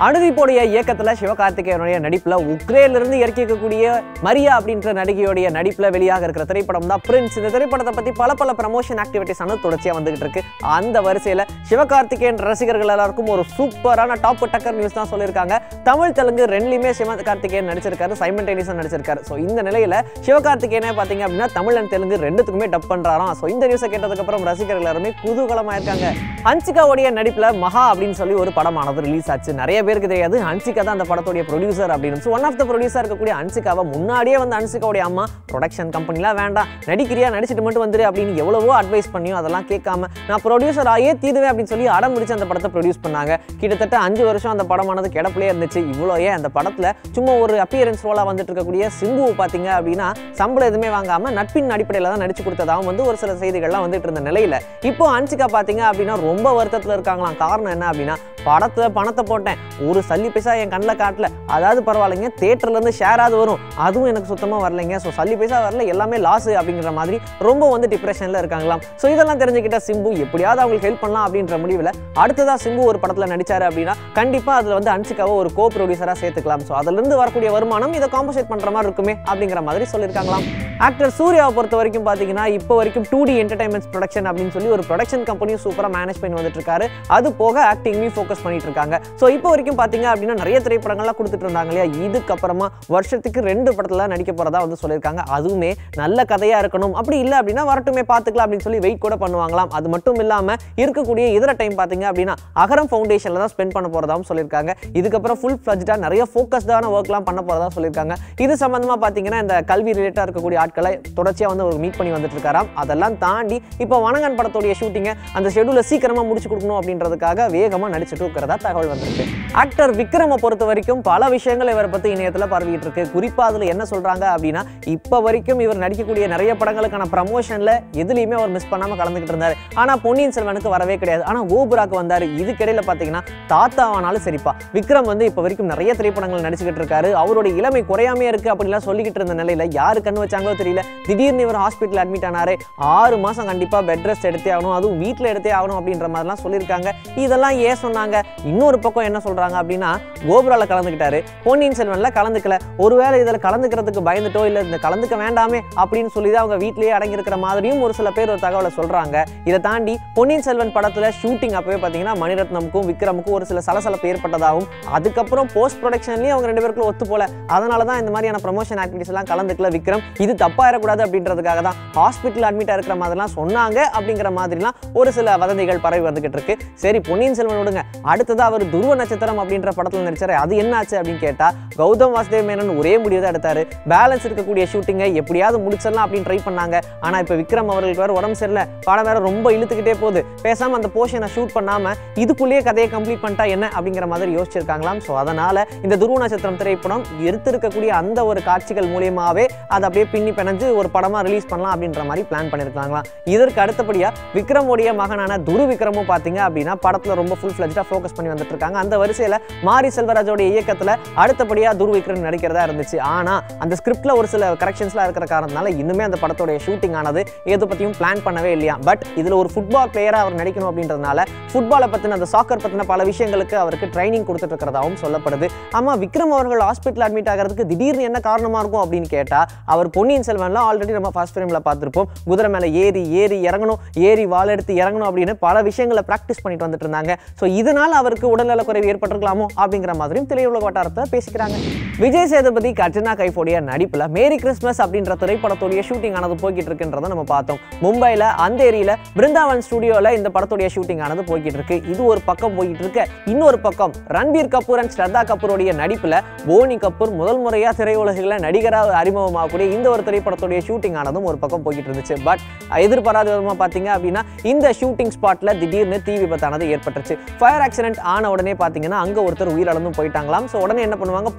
அனுதீப்போடைய இயக்கத்துல சிவகார்த்திகேயனுடைய நடிப்புல உக்ரைன்ல இருந்து இறக்கிக்கக்கூடிய மரியா அப்படின்ற நடிகையுடைய நடிப்புல வெளியாக இருக்கிற திரைப்படம் தான் பிரின்ஸ் இந்த திரைப்படத்தை பத்தி பல பல ப்ரமோஷன் ஆக்டிவிட்டிஸ் ஆனது தொடர்ச்சியா வந்துகிட்டு இருக்கு அந்த வரிசையில சிவகார்த்திகேயன் ரசிகர்கள் எல்லாருக்கும் ஒரு சூப்பரான டாப் டக்கர் நியூஸ் தான் சொல்லியிருக்காங்க தமிழ் தெலுங்கு ரெண்டுலயுமே சிவகார்த்திகேயன் நடிச்சிருக்காரு சைமன் டெனிசன் நடிச்சிருக்காரு ஸோ இந்த நிலையில சிவகார்த்திகேயனே பாத்தீங்க அப்படின்னா தமிழ் அண்ட் தெலுங்கு ரெண்டுத்துக்குமே டப் பண்றாராம் ஸோ இந்த நியூஸை கேட்டதுக்கு அப்புறம் ரசிகர்கள் எல்லாருமே குதூகலமா இருக்காங்க ஹன்சிகாவுடைய நடிப்புல மகா அப்படின்னு சொல்லி ஒரு படமானது ரிலீஸ் ஆச்சு நிறைய பேருக்கு தெரியாது ஹன்சிகா தான் அந்த படத்துடைய ப்ரொடியூசர் அப்படின்னு so one of the producer இருக்கக்கூடிய ஹன்சிகாவை முன்னாடியே வந்து ஹன்சிகாவுடைய அம்மா ப்ரொடக்ஷன் கம்பெனிலாம் வேண்டாம் நடிக்கிறியா நடிச்சிட்டு மட்டும் வந்துரு அப்படின்னு எவ்வளவோ அட்வைஸ் பண்ணியும் அதெல்லாம் கேட்காம நான் ப்ரொடியூசர் ஆகியே தீருவேன் அப்படின்னு சொல்லி அடம் முடிச்சு அந்த படத்தை ப்ரொடியூஸ் பண்ணாங்க கிட்டத்தட்ட அஞ்சு வருஷம் அந்த படமானது கிடப்பிலே இருந்துச்சு இவ்வளோ ஏன் அந்த படத்துல சும்மா ஒரு அப்பியரன்ஸ் ரோலாக வந்துட்டு இருக்கக்கூடிய சிம்புவை பார்த்தீங்க அப்படின்னா சம்பளம் எதுவுமே வாங்காம நட்பின் அடிப்படையில் தான் நடிச்சு கொடுத்ததாகவும் வந்து ஒரு சில செய்திகள்லாம் வந்துட்டு இருந்த நிலையில இப்போ ஹன்சிகா பார்த்தீங்க அப்படின்னா ரொம்ப வருத்தத்தில் இருக்காங்களாம் காரணம் என்ன அப்படின்னா படத்துல பணத்தை போட்டேன் ஒரு சல்லி பைசா என் கண்ணில் காட்டல அதாவது பரவாயில்லைங்க தேட்டர்ல இருந்து ஷேராவது வரும் அதுவும் எனக்கு சுத்தமா வரலைங்க ஸோ சல்லி பைசா வரல எல்லாமே லாஸ் அப்படிங்கிற மாதிரி ரொம்ப வந்து டிப்ரெஷன்ல இருக்காங்களாம் ஸோ இதெல்லாம் தெரிஞ்சுக்கிட்ட சிம்பு எப்படியாவது அவங்களுக்கு ஹெல்ப் பண்ணலாம் அப்படின்ற முடிவில் அடுத்ததா சிம்பு ஒரு படத்துல நடிச்சாரு அப்படின்னா கண்டிப்பா அதுல வந்து அன்சிகாவை ஒரு கோ ப்ரொடியூசரா சேர்த்துக்கலாம் ஸோ அதுல இருந்து வரக்கூடிய வருமானம் இதை காம்பன்சேட் பண்ற மாதிரி இருக்குமே அப்படிங்கிற மாதிரி சொல்லியிருக்காங்களாம் ஆக்டர் சூர்யாவை பொறுத்த வரைக்கும் பார்த்தீங்கன்னா இப்போ வரைக்கும் டூ டி என்டர்டைன்மெண்ட்ஸ் ப்ரொடக்ஷன் அப்படின்னு சொல்லி ஒரு ப்ரொடக்ஷன் கம்பெனியும் சூப்பராக மேனேஜ் பண்ணி வந்துட்டு இருக்காரு அது போக ஆக்டிங்லையும் ஃபோக்கஸ் பண்ணிட்டு இருக்காங்க ஸோ இப்போ வரைக்கும் பார்த்தீங்க அப்படின்னா நிறைய திரைப்படங்கள்லாம் கொடுத்துட்டு இருந்தாங்க இல்லையா இதுக்கப்புறமா வருஷத்துக்கு ரெண்டு படத்துல நடிக்க போறதா வந்து சொல்லியிருக்காங்க அதுவுமே நல்ல கதையா இருக்கணும் அப்படி இல்லை அப்படின்னா வரட்டுமே பார்த்துக்கலாம் அப்படின்னு சொல்லி வெயிட் கூட பண்ணுவாங்களாம் அது மட்டும் இல்லாம இருக்கக்கூடிய இதர டைம் பார்த்தீங்க அப்படின்னா அகரம் ஃபவுண்டேஷன்ல தான் ஸ்பெண்ட் பண்ண போறதாவும் சொல்லியிருக்காங்க இதுக்கப்புறம் ஃபுல் ஃபிளஜ்டா நிறைய ஃபோக்கஸ்டான ஒர்க்லாம் பண்ண போறதா சொல்லியிருக்காங்க இது சம்பந்தமா பார்த்தீங்கன்னா இந்த கல்வி ரிலேட்டா இருக்கக்கூடிய ஆட்களை தொடர்ச்சியா வந்து ஒரு மீட் பண்ணி வந்துட்டு இருக்காராம் அதெல்லாம் தாண்டி இப்போ வனங்கன் படத்துடைய ஷூட்டிங்கை அந்த ஷெடியூலை சீக்கிரமா முடிச்சு கொடுக்கணும் அப்படின்றதுக்காக வேகமா நடிச்சிட்டு இருக்கிறதா தகவல் வந்திருக்கு ஆக்டர் விக்ரமை பொறுத்த வரைக்கும் பல விஷயங்கள் இவரை பத்தி இணையத்துல பரவிட்டு இருக்கு குறிப்பா அதுல என்ன சொல்றாங்க அப்படின்னா இப்போ வரைக்கும் இவர் நடிக்கக்கூடிய நிறைய படங்களுக்கான ப்ரமோஷன்ல எதுலையுமே அவர் மிஸ் பண்ணாம கலந்துக்கிட்டு இருந்தாரு ஆனா பொன்னியின் செல்வனுக்கு வரவே கிடையாது ஆனா ஓபுராக்கு வந்தாரு இதுக்கிடையில பாத்தீங்கன்னா தாத்தாவானாலும் சரிப்பா விக்ரம் வந்து இப்போ வரைக்கும் நிறைய திரைப்படங்கள் நடிச்சுக்கிட்டு இருக்காரு அவருடைய இளமை குறையாமே இருக்கு அப்படிலாம் சொல்லிக்கிட்டு இருந்த நிலையில யாரு கண்ணு வச்சாங்களோ தெரியல திடீர்னு இவர் ஹாஸ்பிட்டல் அட்மிட் ஆனாரு ஆறு மாசம் கண்டிப்பா பெட் ரெஸ்ட் எடுத்தே ஆகணும் அதுவும் வீட்டில் எடுத்தே ஆகணும் அப்படின்ற மாதிரிலாம் சொல்லியிருக்காங்க இதெல்லாம் ஏன் சொன்னாங்க இன்னொரு பக்கம் என்ன சொல்றாங்க அப்படின்னா கோபுரால கலந்துக்கிட்டாரு பொன்னியின் செல்வன்ல கலந்துக்கல ஒருவேளை இதில் கலந்துக்கிறதுக்கு பயந்துட்டோ இல்லை இந்த கலந்துக்க வேண்டாமே அப்படின்னு சொல்லி தான் அவங்க வீட்டிலேயே அடங்கி இருக்கிற மாதிரியும் ஒரு சில பேர் ஒரு தகவலை சொல்றாங்க இதை தாண்டி பொன்னியின் செல்வன் படத்துல ஷூட்டிங் அப்பவே பார்த்தீங்கன்னா மணிரத்னமுக்கும் விக்ரமுக்கும் ஒரு சில சலசலப்பு ஏற்பட்டதாகவும் அதுக்கப்புறம் போஸ்ட் ப்ரொடக்ஷன்லயும் அவங்க ரெண்டு பேருக்குள்ள ஒத்து போல அதனால தான் இந்த மாதிரியான ப்ரமோஷன் ஆக்டிவிட்டிஸ் எல்லாம் கலந்துக்கல விக்ரம் இது தப்பா இருக்கக்கூடாது அப்படின்றதுக்காக தான் ஹாஸ்பிட்டல் அட்மிட் இருக்கிற மாதிரிலாம் சொன்னாங்க அப்படிங்கிற மாதிரிலாம் ஒரு சில வதந்திகள் பரவி வந்துகிட்டு இருக்கு சரி பொன்னியின் செல்வன் விடுங்க அடுத்தது அவர் துருவ நட்சத்திரம் அப்படின்ற படத்தில் நடிச்சாரு அது என்ன ஆச்சு அப்படின்னு கேட்டா கௌதம் வாசுதேவ் மேனன் ஒரே முடிவு தான் எடுத்தாரு பேலன்ஸ் இருக்கக்கூடிய ஷூட்டிங்கை எப்படியாவது முடிச்சிடலாம் அப்படின்னு ட்ரை பண்ணாங்க ஆனா இப்போ விக்ரம் அவர்களுக்கு வேற உடம்பு சரியில்லை படம் வேற ரொம்ப இழுத்துக்கிட்டே போகுது பேசாம அந்த போர்ஷனை ஷூட் பண்ணாம இதுக்குள்ளேயே கதையை கம்ப்ளீட் பண்ணிட்டா என்ன அப்படிங்கிற மாதிரி யோசிச்சிருக்காங்களாம் ஸோ அதனால இந்த துருவ நட்சத்திரம் திரைப்படம் எடுத்திருக்கக்கூடிய அந்த ஒரு காட்சிகள் மூலியமாவே அதை அப்படியே பின்னி பிணைஞ்சு ஒரு படமா ரிலீஸ் பண்ணலாம் அப்படின்ற மாதிரி பிளான் பண்ணிருக்காங்களாம் இதற்கு அடுத்தபடியா விக்ரமுடைய மகனான துரு விக்ரமும் பாத்தீங்க அப்படின்னா படத்துல ரொம்ப ஃபுல் ஃபிளஜ்டா ஃபோக்கஸ் பண்ணி வந்துட்டு இருக்காங்க அந்த வரிசையில மாரி செல்வராஜோட இயக்கத்துல அடுத்தபடியா துரு விக்ரம் நடிக்கிறதா இருந்துச்சு ஆனா அந்த ஸ்கிரிப்ட்ல ஒரு சில கரெக்ஷன்ஸ்லாம் இருக்கிற காரணத்தினால இன்னுமே அந்த படத்தோடைய ஷூட்டிங் ஆனது எதை பத்தியும் பிளான் பண்ணவே இல்லையா பட் இதுல ஒரு ஃபுட்பால் பிளேயரா அவர் நடிக்கணும் அப்படின்றதுனால ஃபுட்பாலை பத்தின அந்த சாக்கர் பத்தின பல விஷயங்களுக்கு அவருக்கு ட்ரைனிங் கொடுத்துட்டு இருக்கிறதாவும் சொல்லப்படுது ஆமா விக்ரம் அவர்கள் ஹாஸ்பிட்டல் அட்மிட் ஆகிறதுக்கு திடீர்னு என்ன காரணமா இருக்கும் அப்படின்னு கேட்டா அவர் பொன்னியின் செல்வன்ல ஆல்ரெடி நம்ம ஃபர்ஸ்ட் ஃபிலிம்ல பார்த்திருப்போம் குதிரை மேல ஏறி ஏறி இறங்கணும் ஏறி வாள் எடுத்து இறங்கணும் அப்படின்னு பல விஷயங்களை பிராக்டிஸ் பண்ணிட்டு வந்துட்டு இருந்தாங்க ஸோ இதனால அவருக்கு உடல்நல குறைவு ஏற்பட்டிருக்கலாமோ அப்படிங்கிற மாதிரியும் திரையுலக வட்டாரத்தை பேசிக்கிறாங்க விஜய் சேதுபதி கட்ரினா கைஃபோடைய நடிப்புல மேரி கிறிஸ்மஸ் அப்படின்ற திரைப்படத்துடைய ஷூட்டிங் ஆனது போய்கிட்டு இருக்குன்றதை நம்ம பார்த்தோம் மும்பைல அந்த ஏரியில பிருந்தாவன் ஸ்டுடியோல இந்த படத்துடைய ஷூட்டிங் ஆனது போய்கிட்டு இருக்கு இது ஒரு பக்கம் போய்கிட்டு இருக்கு இன்னொரு பக்கம் ரன்பீர் கபூர் அண்ட் ஸ்ரத்தா கபூருடைய நடிப்புல போனி கபூர் முதல் முறையா திரையுலகில் நடிகராக அறிமுகமாகக்கூடிய இந்த ஒரு திரைப்படத்துடைய ஷூட்டிங் ஆனதும் ஒரு பக்கம் போய்கிட்டு இருந்துச்சு பட் எதிர்பாராத விதமா பாத்தீங்க அப்படின்னா இந்த ஷூட்டிங் ஸ்பாட்ல திடீர்னு தீ விபத்தானது ஏற்பட்டுருச்சு ஃபயர் ஆக்சிடென்ட் ஆன உடனே பாத்தீங்கன்னா அங்க ஒருத்தர் உயிரிழந்தும் போயிட்டாங்களாம் ஸோ உடனே என்ன பண்ணுவாங்க போலீஸ் வந்து அங்க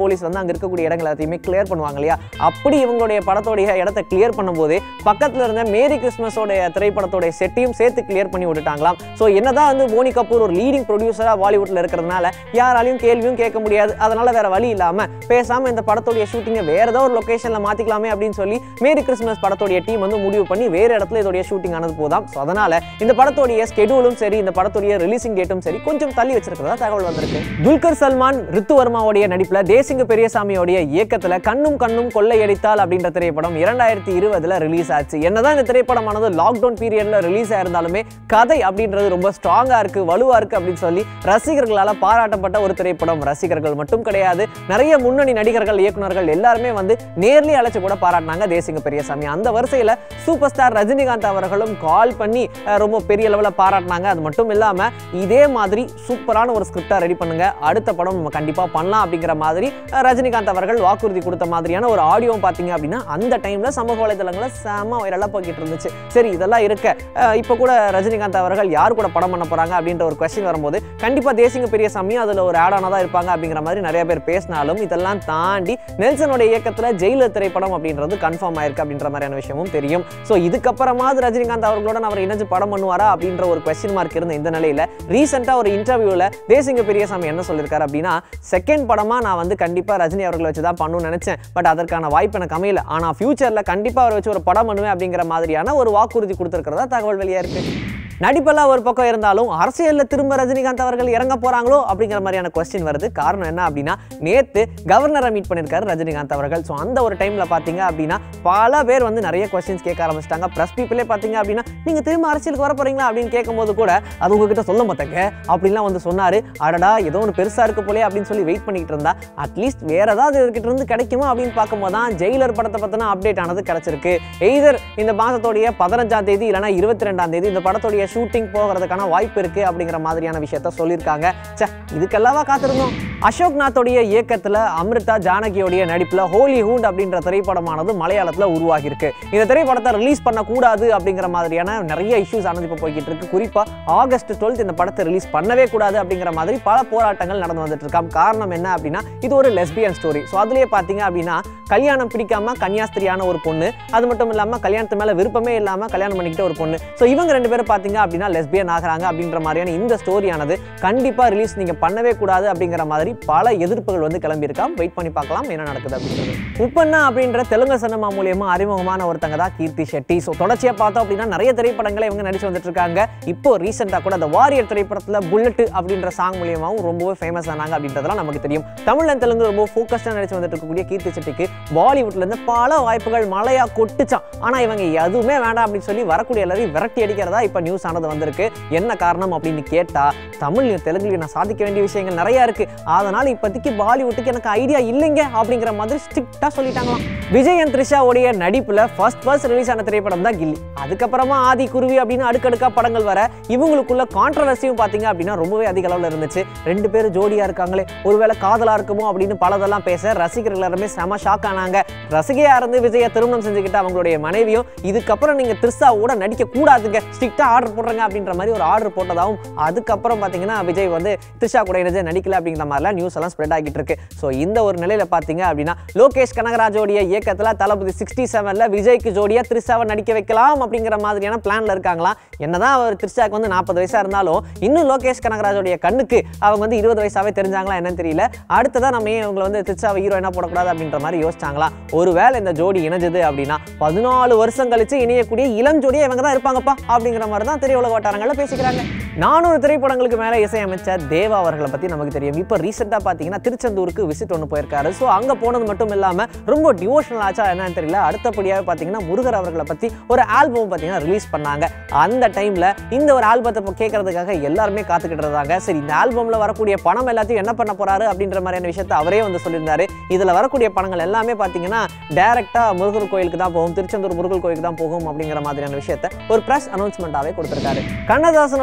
அங்கே இருக்கக்கூடிய இடங்கள் எல்லாத்தையுமே கிளியர் பண்ணுவாங்க இல்லையா அப்படி இவங்களுடைய படத்தோடைய இடத்த கிளியர் பண்ணும்போது பக்கத்தில் இருந்த மேரி கிறிஸ்மஸோடைய திரைப்படத்தோடைய செட்டையும் சேர்த்து கிளியர் பண்ணி விட்டுட்டாங்களாம் ஸோ என்னதான் வந்து போனி கபூர் ஒரு லீடிங் ப்ரொடியூசராக பாலிவுட்டில் இருக்கிறதுனால யாராலையும் கேள்வியும் கேட்க முடியாது அதனால வேற வழி இல்லாமல் பேசாமல் இந்த படத்தோடைய ஷூட்டிங்கை வேற ஏதோ ஒரு லொக்கேஷனில் மாற்றிக்கலாமே அப்படின்னு சொல்லி மேரி கிறிஸ்மஸ் படத்தோடைய டீம் வந்து முடிவு பண்ணி வேறு இடத்துல இதோடைய ஷூட்டிங் ஆனது போதாம் ஸோ அதனால இந்த படத்தோடைய ஸ்கெடியூலும் சரி இந்த படத்தோடைய ரிலீசிங் டேட்டும் சரி கொஞ்சம் தள்ளி வச்சிருக்கிறதா தகவல் வந்திருக்கு துல்கர் சல்மான் ரித்து வர்மாவுடைய நடிப்புல தேசிங்க பெரியசாமியோடைய இயக்கத்துல கண்ணும் கண்ணும் கொள்ளையடித்தால் அப்படின்ற திரைப்படம் இரண்டாயிரத்தி இருபதுல ரிலீஸ் ஆச்சு என்னதான் இந்த திரைப்படமானது லாக்டவுன் பீரியட்ல ரிலீஸ் ஆயிருந்தாலுமே கதை அப்படின்றது ரொம்ப ஸ்ட்ராங்கா இருக்கு வலுவா இருக்கு அப்படின்னு சொல்லி ரசிகர்களால பாராட்டப்பட்ட ஒரு திரைப்படம் ரசிகர்கள் மட்டும் கிடையாது நிறைய முன்னணி நடிகர்கள் இயக்குனர்கள் எல்லாருமே வந்து நேர்லயே அழைச்சு கூட பாராட்டினாங்க தேசிங்க பெரியசாமி அந்த வரிசையில சூப்பர் ஸ்டார் ரஜினிகாந்த் அவர்களும் கால் பண்ணி அஹ், ரொம்ப பெரிய லெவலில் பாராட்டினாங்க அது மட்டும் இல்லாம இதே மாதிரி சூப்பரான ஒரு ஸ்கிரிப்டா ரெடி பண்ணுங்க அடுத்த படம் நம்ம கண்டிப்பா பண்ணலாம் அப்படிங்கிற மாதிரி அஹ், ரஜினிகாந்த் அவர்கள் வாக்குறுதி கொடுத்த மாதிரியான ஒரு ஆடியோ பார்த்தீங்க அப்படின்னா அந்த டைம்ல சமூக வலைதளங்களில் செம வைரலாக போய்கிட்டு இருந்துச்சு சரி இதெல்லாம் இருக்க அஹ், இப்போ கூட ரஜினிகாந்த் அவர்கள் யார் கூட படம் பண்ண போறாங்க அப்படின்ற ஒரு கொஸ்டின் வரும்போது கண்டிப்பா தேசிங்க பெரியசாமி அதுல ஒரு ஆடானா தான் இருப்பாங்க அப்படிங்கிற மாதிரி நிறைய பேர் பேசினாலும் இதெல்லாம் தாண்டி நெல்சனுடைய இயக்கத்துல ஜெயிலர் திரைப்படம் அப்படின்றது கன்ஃபார்ம் ஆயிருக்கு அப்படின்ற மாதிரியான விஷயமும் தெரியும் ஸோ இதுக்கப்புறமாவது ரஜினிகாந்த் அவர்களோட அவர் இணைஞ்சு படம் பண்ணுவாரா அப்படின்ற ஒரு கொஸ்டின் மார்க் இருந்த இந்த நிலையில ரீசெண்டாக ஒரு இன்டர்வியூல தேசிங்க பெரியசாமி என்ன சொல்லியிருக்காரு அப்படின்னா செகண்ட் படமா நான் வந்து கண்டிப்பா ரஜினி அவர்களை வச்சு தான் பண்ணணும்னு நினைச்சேன் பட் அதற்கான வாய்ப்பு எனக்கு அமையல ஆனா ஃபியூச்சர்ல கண்டிப்பா அவரை வச்சு ஒரு படம் பண்ணுவேன் அப்படிங்கிற மாதிரியான ஒரு வாக்குறுதி கொடுத்திருக்கிறதா தகவல் வெளியா இருக்கு நடிப்பெல்லாம் ஒரு பக்கம் இருந்தாலும் அரசியலில் திரும்ப ரஜினிகாந்த் அவர்கள் இறங்க போறாங்களோ அப்படிங்கிற மாதிரியான கொஸ்டின் வருது காரணம் என்ன அப்படின்னா நேத்து கவர்னரை மீட் பண்ணியிருக்காரு ரஜினிகாந்த் அவர்கள் ஸோ அந்த ஒரு டைம்ல பாத்தீங்க அப்படின்னா பல பேர் வந்து நிறைய கொஸ்டின்ஸ் கேட்க ஆரம்பிச்சிட்டாங்க ப்ரெஸ் பீப்புளே பார்த்தீங்க அப்படின்னா நீங்க திரும்ப அரசியலுக்கு வர போறீங்களா அப்படின்னு கேட்கும்போது கூட அது உங்ககிட்ட சொல்ல மாட்டாங்க அப்படின்லாம் வந்து சொன்னாரு அடடா ஏதோ ஒன்று பெருசா இருக்கு போலே அப்படின்னு சொல்லி வெயிட் பண்ணிட்டு இருந்தா அட்லீஸ்ட் வேற ஏதாவது இவர்கிட்ட இருந்து கிடைக்குமா அப்படின்னு பார்க்கும்போது தான் ஜெயிலர் படத்தை பத்தின அப்டேட் ஆனது கிடைச்சிருக்கு எய்தர் இந்த மாதத்தோடைய பதினஞ்சாம் தேதி இல்லைனா இருபத்தி ரெண்டாம் தேதி இந்த படத்தோடைய ஷூட்டிங் போகிறதுக்கான வாய்ப்பு இருக்கு அப்படிங்கிற மாதிரியான விஷயத்த சொல்லியிருக்காங்க ச்சே இதுக்கெல்லாவா காத்திருந்தோம் அசோக் நாத்தோடைய இயக்கத்துல அமிர்தா ஜானகியோடைய நடிப்புல ஹோலி ஹூண்ட் அப்படின்ற திரைப்படமானது மலையாளத்துல உருவாகி இருக்கு இந்த திரைப்படத்தை ரிலீஸ் பண்ணக்கூடாது அப்படிங்கிற மாதிரியான நிறைய இஷ்யூஸ் ஆனது இப்போ போய்கிட்டு இருக்கு குறிப்பா ஆகஸ்ட் டுவெல்த் இந்த படத்தை ரிலீஸ் பண்ணவே கூடாது அப்படிங்கிற மாதிரி பல போராட்டங்கள் நடந்து வந்துட்டு இருக்காம் காரணம் என்ன அப்படின்னா இது ஒரு லெஸ்பியன் ஸ்டோரி ஸோ அதுலயே பார்த்தீங்க அப்படின்னா கல்யாணம் பிடிக்காம கன்னியாஸ்திரியான ஒரு பொண்ணு அது மட்டும் இல்லாம கல்யாணத்து மேல விருப்பமே இல்லாம கல்யாணம் பண்ணிக்கிட்ட ஒரு பொண்ணு ஸோ இவங்க ரெண்டு பேரும் பார்த்தீங்க அப்படின்னா லெஸ்பியன் ஆகுறாங்க அப்படின்ற மாதிரியான இந்த ஸ்டோரியானது கண்டிப்பா ரிலீஸ் நீங்க பண்ணவே கூடாது அப்படிங்கிற மாதிரி பல எதிர்ப்புகள் வந்து கிளம்பியிருக்காம் வெயிட் பண்ணி பார்க்கலாம் என்ன நடக்குது அப்படின்றது உப்பண்ணா அப்படின்ற தெலுங்கு சினிமா மூலியமா அறிமுகமான ஒருத்தங்க தான் கீர்த்தி ஷெட்டி ஸோ தொடர்ச்சியா பார்த்தோம் அப்படின்னா நிறைய திரைப்படங்களை இவங்க நடிச்சு வந்துட்டு இருக்காங்க இப்போ ரீசெண்டாக கூட அந்த வாரியர் திரைப்படத்துல புல்லட் அப்படின்ற சாங் மூலியமாவும் ரொம்பவே ஃபேமஸ் ஆனாங்க அப்படின்றதெல்லாம் நமக்கு தெரியும் தமிழ் and தெலுங்கு ரொம்ப ஃபோக்கஸ்டாக நடிச்சு வந்துட்டு இருக்கக்கூடிய கீர்த்தி செட்டிக்கு பாலிவுட்ல இருந்து பல வாய்ப்புகள் மழையா கொட்டுச்சான் ஆனா இவங்க எதுவுமே வேண்டாம் அப்படின்னு சொல்லி வரக்கூடிய எல்லாரையும் விரட்டி அடிக்கிறதா இப்போ நியூஸ் ஆனது வந்திருக்கு என்ன காரணம் அப்படின்னு கேட்டா தமிழ்லையும் தெலுங்குலையும் நான் சாதிக்க வேண்டிய விஷயங்கள் நிறைய இருக்கு அதனால இப்போதைக்கு பாலிவுட்டுக்கு எனக்கு ஐடியா இல்லைங்க அப்படிங்கிற மாதிரி ஸ்ட்ரிக்டா சொல்லிட்டாங்களாம் விஜய் அண்ட் த்ரிஷாவுடைய நடிப்புல ஃபர்ஸ்ட் ஃபர்ஸ்ட் ரிலீஸ் ஆன திரைப்படம் தான் கில்லி அதுக்கப்புறமா ஆதி குருவி அப்படின்னு அடுக்கடுக்கா படங்கள் வர இவங்களுக்குள்ள கான்ட்ரவர்சியும் பாத்தீங்க அப்படின்னா ரொம்பவே அதிக அளவில் இருந்துச்சு ரெண்டு பேரும் ஜோடியா இருக்காங்களே ஒருவேளை காதலா இருக்குமோ அப்படின்னு பலதெல்லாம் பேச ரசிகர்கள் எல்லாருமே செம ஷாக் ஆனாங்க ரசிகையா இருந்து விஜயை திருமணம் செஞ்சுக்கிட்ட அவங்களுடைய மனைவியும் இதுக்கப்புறம் நீங்க த்ரிஷாவோட நடிக்க கூடாதுங்க ஸ்ட்ரிக்டா ஆர்டர் போடுறாங்க அப்படின்ற மாதிரி ஒரு ஆர்டர் போட்டதாகவும் அதுக்கப்புறம் பாத்தீங்கன்னா விஜய் வந்து த்ரிஷா கூட இணைஞ்சு நடிக்கல அப்படிங்கிற மாதிரிலாம் நியூஸ் எல்லாம் ஸ்ப்ரெட் ஆகிட்டு இருக்கு ஸோ இந்த ஒரு நிலையில பாத்தீங்க அப்படின்னா லோகேஷ் கனகராஜோடைய இயக்கத்துல தளபதி சிக்ஸ்டி செவன்ல விஜய்க்கு ஜோடியா த்ரிஷாவை நடிக்க வைக்கலாம் அப்படிங்கிற மாதிரியான பிளான்ல இருக்காங்களாம் என்னதான் அவர் த்ரிஷாக்கு வந்து நாற்பது வயசா இருந்தாலும் இன்னும் லோகேஷ் கனகராஜோடைய கண்ணுக்கு அவங்க வந்து இருபது வயசாவே தெரிஞ்சாங்களா என்னன்னு தெரியல அடுத்ததா நம்ம ஏன் இவங்களை வந்து த்ரிஷாவை ஹீரோயினா போடக்கூடாது அப்படின்ற மாதிரி யோசிச்சாங்களா ஒருவேளை இந்த ஜோடி இணைஞ்சது அப்படின்னா பதினாலு வருஷம் கழிச்சு இணையக்கூடிய இளம் ஜோடியா இவங்க தான் இருப்பாங்கப்பா அப்படிங்கிற மாதிரி தான் திரையுலக வட்டாரங்களில் பேசிக்கிறாங்க நானூறு திரைப்படங்களுக்கு மேலே இசையமைச்ச தேவா அவர்களை பற்றி நமக்கு தெரியும் இப்போ ரீசெண்டாக பார்த்தீங்கன்னா திருச்செந்தூருக்கு விசிட் ஒன்று போயிருக்காரு ஸோ அங்கே போனது மட்டும் இல்லாமல் ரொம்ப டிவோஷனல் ஆச்சா என்னன்னு தெரியல அடுத்தபடியாக பார்த்தீங்கன்னா முருகர் அவர்களை பற்றி ஒரு ஆல்பம் பார்த்தீங்கன்னா ரிலீஸ் பண்ணாங்க அந்த டைமில் இந்த ஒரு ஆல்பத்தை கேட்கறதுக்காக எல்லாருமே காத்துக்கிட்டு இருந்தாங்க சரி இந்த ஆல்பமில் வரக்கூடிய பணம் எல்லாத்தையும் என்ன பண்ண போறாரு அப்படின்ற மாதிரியான விஷயத்தை அவரே வந்து சொல்லியிருந்தாரு இதில் வரக்கூடிய பணங்கள் எல்லாமே பார்த்தீங்கன்னா டேரெக்டாக முருகர் கோயிலுக்கு தான் போகும் திருச்செந்தூர் முருகர் கோயிலுக்கு தான் போகும் அப்படிங்கிற மாதிரியான விஷயத்தை ஒரு ப்ரெஸ் அனௌன்ஸ்மெண்ட்டாகவே கொடுத்துருக்காரு கண்ணதாசனுடைய வரிகள்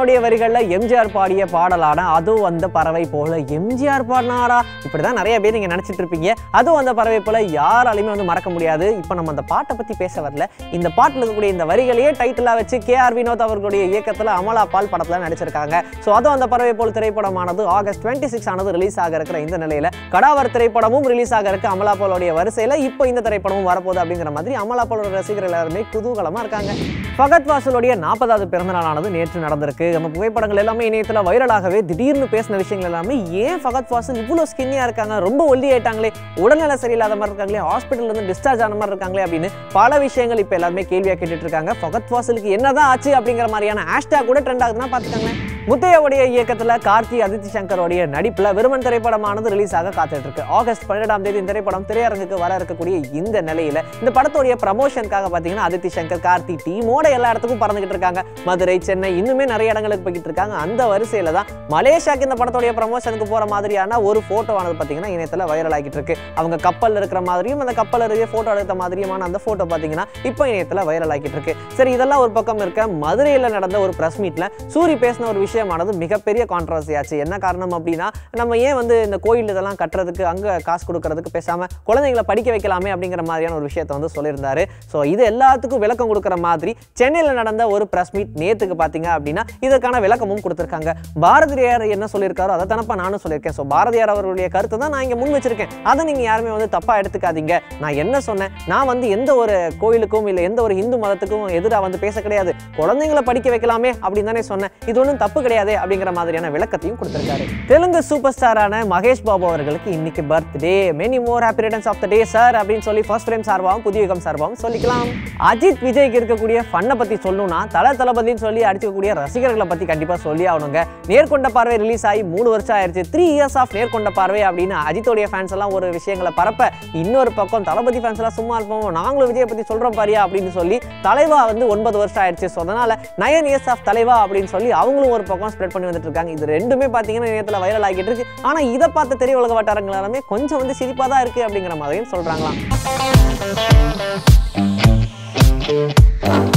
வரிகளில் எம்ஜிஆர் பாடிய பாடலான அதுவும் அந்த பறவை போல எம்ஜிஆர் பாடினாரா இப்படிதான் நிறைய பேர் நீங்க நினைச்சிட்டு இருப்பீங்க அதுவும் அந்த பறவை போல யாராலையுமே வந்து மறக்க முடியாது இப்போ நம்ம அந்த பாட்டை பத்தி பேச வரல இந்த பாட்டில் இருக்கக்கூடிய இந்த வரிகளையே டைட்டிலா வச்சு கே ஆர் வினோத் அவர்களுடைய இயக்கத்துல அமலா பால் படத்துல நடிச்சிருக்காங்க ஸோ அதுவும் அந்த பறவை போல் திரைப்படமானது ஆகஸ்ட் டுவெண்ட்டி சிக்ஸ் ஆனது ரிலீஸ் ஆக இருக்கிற இந்த நிலையில கடாவர் திரைப்படமும் ரிலீஸ் ஆக இருக்கு அமலா பாலோடைய வரிசையில இப்போ இந்த திரைப்படமும் வரப்போகுது அப்படிங்கிற மாதிரி அமலா பாலோட ரசிகர்கள் எல்லாருமே குதூகலமா இருக்காங்க ஃபகத் வாசலுடைய நாற்பதாவது பிறந்த நாளானது நேற்று நடந்திருக்கு நம்ம புகைப்படங்கள் எல்லாமே இணையத்தில் வைரலாகவே திடீர்னு பேசின விஷயங்கள் எல்லாமே ஏன் ஃபகத் வாசல் இவ்வளோ ஸ்கின்னியாக இருக்காங்க ரொம்ப ஒல்லி ஆயிட்டாங்களே உடல்நல சரியில்லாத மாதிரி இருக்காங்களே ஹாஸ்பிட்டல்ல இருந்து டிஸ்சார்ஜ் ஆன மாதிரி இருக்காங்களே அப்படின்னு பல விஷயங்கள் இப்போ எல்லாருமே கேள்வியாக கேட்டுட்டு இருக்காங்க ஃபகத் வாசலுக்கு என்னதான் ஆச்சு அப்படிங்கிற மாதிரியான ஹேஷ்டாக் கூட ட்ரெண்ட் ஆகுதுன்னா பார்த்துக்கோங்க முத்தையாவுடைய இயக்கத்தில் கார்த்தி அதித்தி சங்கரோடைய நடிப்பில் விருமன் திரைப்படமானது ரிலீஸ் ஆக காத்துட்டு இருக்கு ஆகஸ்ட் பன்னிரெண்டாம் தேதி இந்த திரைப்படம் திரையரங்குக்கு வர இருக்கக்கூடிய இந்த நிலையில இந்த படத்துடைய ப்ரமோஷனுக்காக பார்த்தீங்கன்னா அதித்தி சங்கர் கார்த்தி டீமோட எல்லா இடத்துக்கும் பறந்துகிட்டு இருக்காங்க மதுரை சென்னை இன்னுமே நிறைய இடங்களுக்கு போய்கிட்டு இருக்காங்க அந்த வரிசையில தான் மலேசியாக்கு இந்த படத்துடைய ப்ரமோஷனுக்கு போற மாதிரியான ஒரு போட்டோவானது பார்த்தீங்கன்னா இணையத்தில் வைரல் ஆகிட்டு இருக்கு அவங்க கப்பல்ல இருக்கிற மாதிரியும் அந்த கப்பல் அருகே போட்டோ எடுத்த மாதிரியுமான அந்த போட்டோ பார்த்தீங்கன்னா இப்போ இணையத்தில் வைரல் ஆகிட்டு இருக்கு சரி இதெல்லாம் ஒரு பக்கம் இருக்க மதுரையில் நடந்த ஒரு பிரஸ் மீட்ல சூரி பேசின ஒரு விஷயமானது மிகப்பெரிய கான்ட்ரவர்சி ஆச்சு என்ன காரணம் அப்படின்னா நம்ம ஏன் வந்து இந்த கோயில் இதெல்லாம் கட்டுறதுக்கு அங்கே காசு கொடுக்கறதுக்கு பேசாம குழந்தைங்களை படிக்க வைக்கலாமே அப்படிங்கிற மாதிரியான ஒரு விஷயத்தை வந்து சொல்லியிருந்தாரு ஸோ இது எல்லாத்துக்கும் விளக்கம் கொடுக்குற மாதிரி சென்னையில் நடந்த ஒரு பிரஸ் மீட் நேத்துக்கு பார்த்தீங்க அப்படின்னா இதற்கான விளக்கமும் கொடுத்துருக்காங்க பாரதியார் என்ன சொல்லியிருக்காரோ அதை தானப்பா நானும் சொல்லியிருக்கேன் ஸோ பாரதியார் அவர்களுடைய கருத்தை தான் நான் இங்கே முன் வச்சிருக்கேன் அதை நீங்கள் யாருமே வந்து தப்பாக எடுத்துக்காதீங்க நான் என்ன சொன்னேன் நான் வந்து எந்த ஒரு கோயிலுக்கும் இல்லை எந்த ஒரு இந்து மதத்துக்கும் எதிராக வந்து பேச கிடையாது குழந்தைங்களை படிக்க வைக்கலாமே அப்படின்னு தானே சொன்னேன் இது ஒன்றும் தப்பு கிடையாது அப்படிங்கிற மாதிரியான விளக்கத்தையும் கொடுத்திருக்காரு தெலுங்கு சூப்பர் ஸ்டாரான மகேஷ் பாபு அவர்களுக்கு இன்னைக்கு birthday many more happy returns of the day sir அப்படின்னு சொல்லி ஃபர்ஸ்ட் டைம் சார்பாகவும் புதிய யுகம் சார்பாகவும் சொல்லிக்கலாம் அஜித் விஜய்க்கு இருக்கக்கூடிய ஃபன்னை பத்தி சொல்லணும்னா தல தளபதின்னு சொல்லி அடிச்சுக்கக்கூடிய ரசிகர்களை பத்தி கண்டிப்பா சொல்லி ஆகணுங்க நேர்கொண்ட பார்வை ரிலீஸ் ஆகி மூணு வருஷம் ஆயிருச்சு த்ரீ இயர்ஸ் ஆஃப் நேர்கொண்ட பார்வை அப்படின்னு அஜித்தோடைய ஃபேன்ஸ் எல்லாம் ஒரு விஷயங்களை பரப்ப இன்னொரு பக்கம் தளபதி ஃபேன்ஸ் எல்லாம் சும்மா இருப்போம் நாங்களும் விஜய் பத்தி சொல்றோம் பாரியா அப்படின்னு சொல்லி தலைவா வந்து ஒன்பது வருஷம் ஆயிடுச்சு ஸோ அதனால நயன் இயர்ஸ் ஆஃப் தலைவா அப்படின்னு சொல்லி அவங்களும் ஒரு பக்கம் ஸ்ப்ரெட் பண்ணி வந்துட்டு இருக்காங்க இது ரெண்டுமே பார்த்தீங்கன்னா இணையத்தில் வைரல் ஆகிட்டு இருக்கு ஆனால் இதை பார்த்த தெரிய உலக வட்டாரங்கள் எல்லாமே கொஞ்சம் வந்து சிரிப்பாக தான் இருக்கு அப்படிங்கிற மாதிரியும் சொல்றாங்களாம்